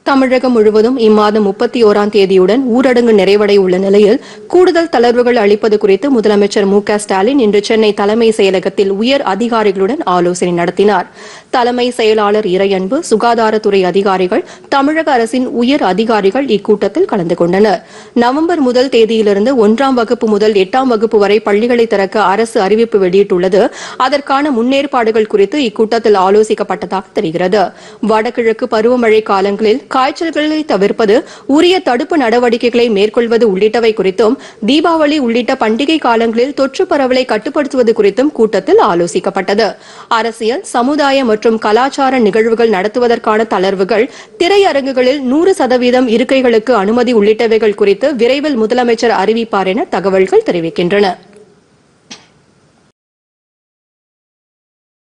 தமிழகம் முழுவதும் இம்மாதம் முப்பத்தி ஓராம் தேதியுடன் ஊரடங்கு நிறைவடைய உள்ள நிலையில் கூடுதல் தளர்வுகள் அளிப்பது குறித்து முதலமைச்சர் மு க ஸ்டாலின் இன்று சென்னை தலைமை செயலகத்தில் உயர் அதிகாரிகளுடன் ஆலோசனை நடத்தினார் தலைமை செயலாளர் இறையன்பு சுகாதாரத்துறை அதிகாரிகள் தமிழக அரசின் உயர் அதிகாரிகள் இக்கூட்டத்தில் கலந்து கொண்டனர் நவம்பர் முதல் தேதியிலிருந்து ஒன்றாம் வகுப்பு முதல் எட்டாம் வகுப்பு வரை பள்ளிகளை திறக்க அரசு அறிவிப்பு வெளியிட்டுள்ளது அதற்கான முன்னேற்பாடுகள் குறித்து இக்கூட்டத்தில் ஆலோசிக்கப்பட்டதாக தெரிகிறது வடகிழக்கு பருவமழை காலங்களில் காய்ச்சல்களை தவிர்ப்பது உரிய தடுப்பு நடவடிக்கைகளை மேற்கொள்வது உள்ளிட்டவை குறித்தும் தீபாவளி உள்ளிட்ட பண்டிகை காலங்களில் தொற்று பரவலை கட்டுப்படுத்துவது குறித்தும் கூட்டத்தில் ஆலோசிக்கப்பட்டது அரசியல் சமுதாய மற்றும் கலாச்சார நிகழ்வுகள் நடத்துவதற்கான தளர்வுகள் திரையரங்குகளில் நூறு சதவீதம் இருக்கைகளுக்கு அனுமதி உள்ளிட்டவைகள் குறித்து விரைவில் முதலமைச்சர் அறிவிப்பார் என தகவல்கள் தெரிவிக்கின்றன